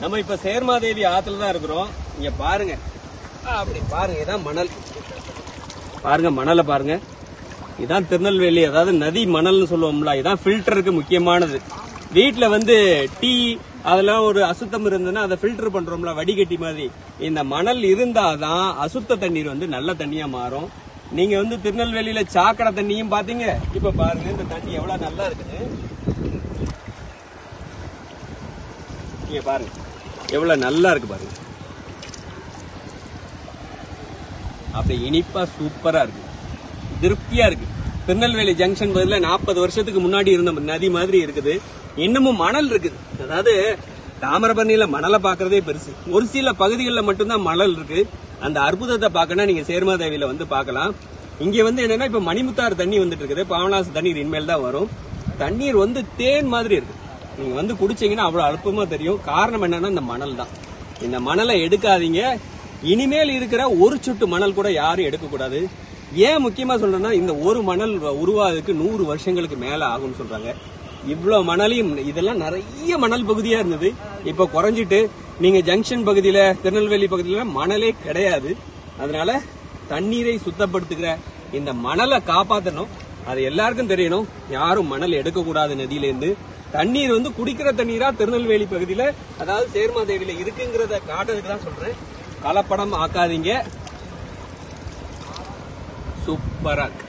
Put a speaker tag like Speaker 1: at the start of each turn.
Speaker 1: நம்ம இப்ப சேர்மாதேவி ஆத்துல தான் இருக்கிறோம் இங்க பாருங்க ஆ, அப்படி பாருங்க இதான் மணல் பாருங்க மணலை பாருங்க இதான் திருநெல்வேலி அதாவது நதி மணல்னு சொல்லுவோம்ல இதான் ஃபில்டருக்கு முக்கியமானது வீட்ல வந்து டீ அதெல்லாம் ஒரு அசுத்தம் இருந்ததுன்னா அதை ஃபில்டர் பண்றோம்ல வடிகட்டி மாதிரி இந்த மணல் இருந்தாதான் அசுத்த தண்ணீர் வந்து நல்ல தண்ணியா மாறும் நீங்க வந்து திருநெல்வேலியில சாக்கடை தண்ணியும் பாத்தீங்க இப்ப பாருங்க இந்த தண்ணி எவ்வளவு நல்லா இருக்குது நீங்க பாருங்க எவ்வளவு நல்லா இருக்கு பாருங்க அப்படி இனிப்பா சூப்பரா இருக்கு திருப்தியா இருக்கு திருநெல்வேலி ஜங்ஷன் பதில நாற்பது வருஷத்துக்கு முன்னாடி இருந்த நதி மாதிரி இருக்குது இன்னமும் மணல் இருக்குது அதாவது தாமிரபரணியில மணலை பாக்குறதே பெருசு ஒரு சில பகுதிகளில் மட்டும்தான் மணல் இருக்கு அந்த அற்புதத்தை பார்க்கணும்னா நீங்க சேர்மாதேவியில வந்து பார்க்கலாம் இங்க வந்து என்னன்னா இப்ப மணிமுத்தாறு தண்ணி வந்துட்டு இருக்குது பாவனாசு தண்ணீர் இனிமேல் தான் வரும் தண்ணீர் வந்து தேன் மாதிரி இருக்கு நீங்க வந்து குடிச்சீங்கன்னா அவ்வளவு அற்புதமா தெரியும் காரணம் என்னன்னா இந்த மணல் தான் இந்த மணலை எடுக்காதீங்க இனிமேல் இருக்கிற ஒரு சொட்டு மணல் கூட யாரும் எடுக்கக்கூடாது ஏன் முக்கியமா சொல்றேன்னா இந்த ஒரு மணல் உருவாகிறதுக்கு நூறு வருஷங்களுக்கு மேல ஆகும்னு சொல்றாங்க இவ்வளவு மணலையும் இதெல்லாம் நிறைய மணல் பகுதியா இருந்தது இப்ப குறைஞ்சிட்டு நீங்க ஜங்ஷன் பகுதியில திருநெல்வேலி பகுதியில மணலே கிடையாது அதனால தண்ணீரை சுத்தப்படுத்துகிற இந்த மணலை காப்பாத்தணும் அது எல்லாருக்கும் தெரியணும் யாரும் மணல் எடுக்கக்கூடாது நதியிலேருந்து தண்ணீர் வந்து குடிக்கிற தண்ணீரா திருநெல்வேலி பகுதியில அதாவது சேர்மாதேவியில இருக்குங்கிறத காட்டுறதுக்கு தான் சொல்றேன் கலப்படம் ஆக்காதீங்க சூப்பரா இருக்கு